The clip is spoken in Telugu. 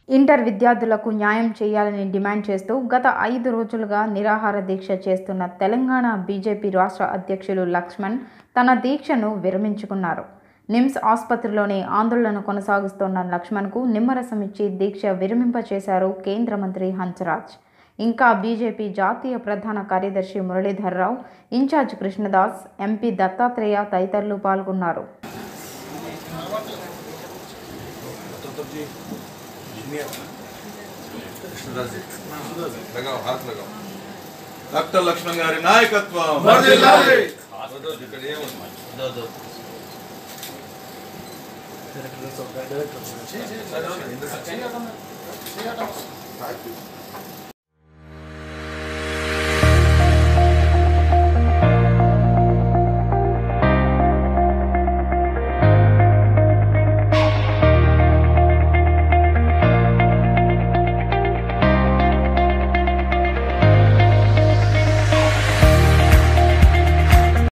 ఇంటర్ విద్యార్థులకు న్యాయం చేయాలని డిమాండ్ చేస్తూ గత ఐదు రోజులుగా నిరాహార దీక్ష చేస్తున్న తెలంగాణ బీజేపీ రాష్ట్ర అధ్యక్షులు లక్ష్మణ్ తన దీక్షను విరమించుకున్నారు నిమ్స్ ఆసుపత్రిలోని ఆందోళన కొనసాగిస్తున్న లక్ష్మణ్కు నిమ్మరసం ఇచ్చి దీక్ష విరమింపచేశారు కేంద్ర మంత్రి హంసరాజ్ ఇంకా బీజేపీ జాతీయ ప్రధాన కార్యదర్శి మురళీధర్రావు ఇన్ఛార్జ్ కృష్ణదాస్ ఎంపీ దత్తాత్రేయ తదితరులు పాల్గొన్నారు लगाओ हाथ लगाओ డాక్టర్ లక్ష్మణ్ గారి నాయకత్వం వర్ధిల్లాలి. వద్దు, ఇక్కడ ఏముంది? డైరెక్టర్